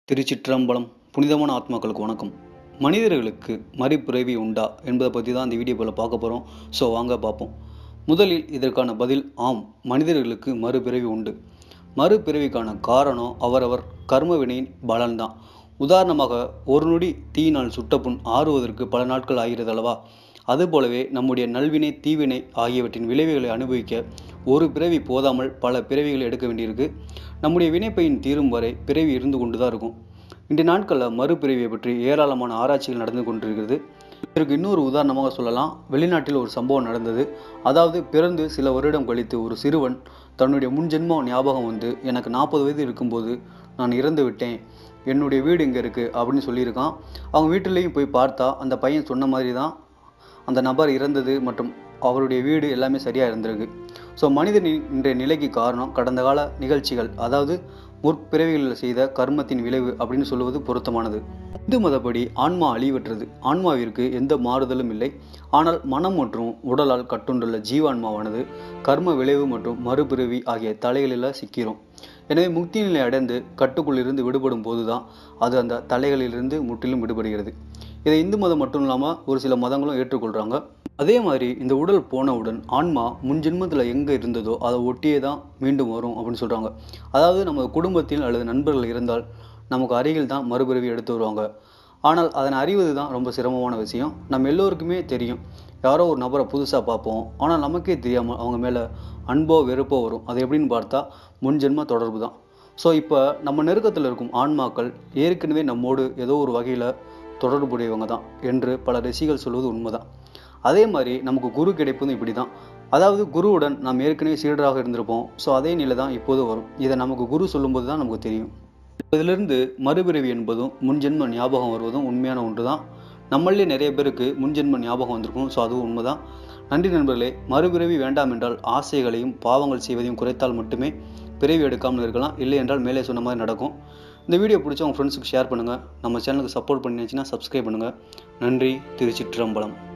திருச்சிற்றம்பலம் புனிதமான ஆத்மாக்களுக்கு வணக்கம் மனிதர்களுக்கு மறுபிறவி உண்டா என்பதை பற்றி தான் இந்த வீடியோவில் பார்க்க போகிறோம் ஸோ வாங்க பார்ப்போம் முதலில் இதற்கான பதில் ஆம் மனிதர்களுக்கு மறுபிறவி உண்டு மறுபிறவிக்கான காரணம் அவரவர் கர்ம வினையின் பலன்தான் உதாரணமாக ஒரு நொடி தீயினால் சுட்ட புண் ஆறுவதற்கு பல நாட்கள் ஆகிறது அல்லவா அதுபோலவே நம்முடைய நல்வினை தீவினை ஆகியவற்றின் விளைவுகளை அனுபவிக்க ஒரு பிறவி போதாமல் பல பிறவிகளை எடுக்க வேண்டியிருக்கு நம்முடைய வினைப்பையின் தீரும் வரை பிறவி இருந்து கொண்டு தான் இருக்கும் இன்றைய நாட்களில் மறுபிறவியை பற்றி ஏராளமான ஆராய்ச்சிகள் நடந்து கொண்டிருக்கிறது இதற்கு இன்னொரு உதாரணமாக சொல்லலாம் வெளிநாட்டில் ஒரு சம்பவம் நடந்தது அதாவது பிறந்து சில வருடம் கழித்து ஒரு சிறுவன் தன்னுடைய முன்ஜென்ம ஞாபகம் வந்து எனக்கு நாற்பது வயது இருக்கும்போது நான் இறந்து விட்டேன் என்னுடைய வீடு இங்கே இருக்குது அப்படின்னு சொல்லியிருக்கான் அவங்க வீட்டிலையும் போய் பார்த்தா அந்த பையன் சொன்ன மாதிரி தான் அந்த நபர் இறந்தது மற்றும் அவருடைய வீடு எல்லாமே சரியாக இருந்திருக்கு ஸோ மனிதனின் இன்றைய நிலைக்கு காரணம் கடந்த கால நிகழ்ச்சிகள் அதாவது முற்பிறவிகளில் செய்த கர்மத்தின் விளைவு அப்படின்னு சொல்லுவது பொருத்தமானது இந்து மதப்படி ஆன்மா அழிவற்றது ஆன்மாவிற்கு எந்த மாறுதலும் இல்லை ஆனால் மனம் மற்றும் உடலால் கட்டுண்டுள்ள ஜீவான்மாவானது கர்ம விளைவு மற்றும் மறுபிறவி ஆகிய தலைகளில் சிக்கிறோம் எனவே முக்தி நிலை அடைந்து கட்டுக்குள்ளிருந்து விடுபடும் போது தான் அது அந்த தலைகளிலிருந்து முற்றிலும் விடுபடுகிறது இதை இந்து மதம் மட்டும் இல்லாமல் ஒரு சில மதங்களும் ஏற்றுக்கொள்கிறாங்க அதே மாதிரி இந்த உடல் போனவுடன் ஆன்மா முன்ஜென்மத்தில் எங்கே இருந்ததோ அதை ஒட்டியே தான் மீண்டும் வரும் அப்படின்னு சொல்கிறாங்க அதாவது நம்ம குடும்பத்தில் அல்லது நண்பர்கள் இருந்தால் நமக்கு அருகில் தான் மறுபிறவி எடுத்து வருவாங்க ஆனால் அதனை அறிவது தான் ரொம்ப சிரமமான விஷயம் நம்ம எல்லோருக்குமே தெரியும் யாரோ ஒரு நபரை புதுசாக பார்ப்போம் ஆனால் நமக்கே தெரியாமல் அவங்க மேலே அன்போ வெறுப்போ வரும் அது எப்படின்னு பார்த்தா முன்ஜென்ம தொடர்பு தான் ஸோ இப்போ நம்ம நெருக்கத்தில் இருக்கும் ஆன்மாக்கள் ஏற்கனவே நம்மோடு ஏதோ ஒரு வகையில் தொடர்புடையவங்க தான் என்று பல ரிஷிகள் சொல்வது உண்மைதான் அதே மாதிரி நமக்கு குரு கிடைப்பதும் இப்படி தான் அதாவது குருவுடன் நாம் ஏற்கனவே சீடராக இருந்திருப்போம் ஸோ அதே நிலை தான் இப்போது வரும் இதை நமக்கு குரு சொல்லும்போது தான் நமக்கு தெரியும் இதிலிருந்து மறுபிறவி என்பதும் முன்ஜென்ம ஞாபகம் வருவதும் உண்மையான ஒன்று தான் நம்மளே நிறைய பேருக்கு முன்ஜென்ம ஞாபகம் வந்திருக்கும் ஸோ அதுவும் உண்மைதான் நன்றி நண்பர்களே மறுபிறவி வேண்டாம் என்றால் ஆசைகளையும் பாவங்கள் செய்வதையும் குறைத்தால் மட்டுமே பிறவி எடுக்காமல் இருக்கலாம் இல்லை என்றால் மேலே சொன்ன மாதிரி நடக்கும் இந்த வீடியோ பிடிச்சா உங்கள் ஃப்ரெண்ட்ஸுக்கு ஷேர் பண்ணுங்கள் நம்ம சேனலுக்கு சப்போர்ட் பண்ணிச்சுன்னா சப்ஸ்கிரைப் பண்ணுங்கள் நன்றி திருச்சிற்றம்பலம்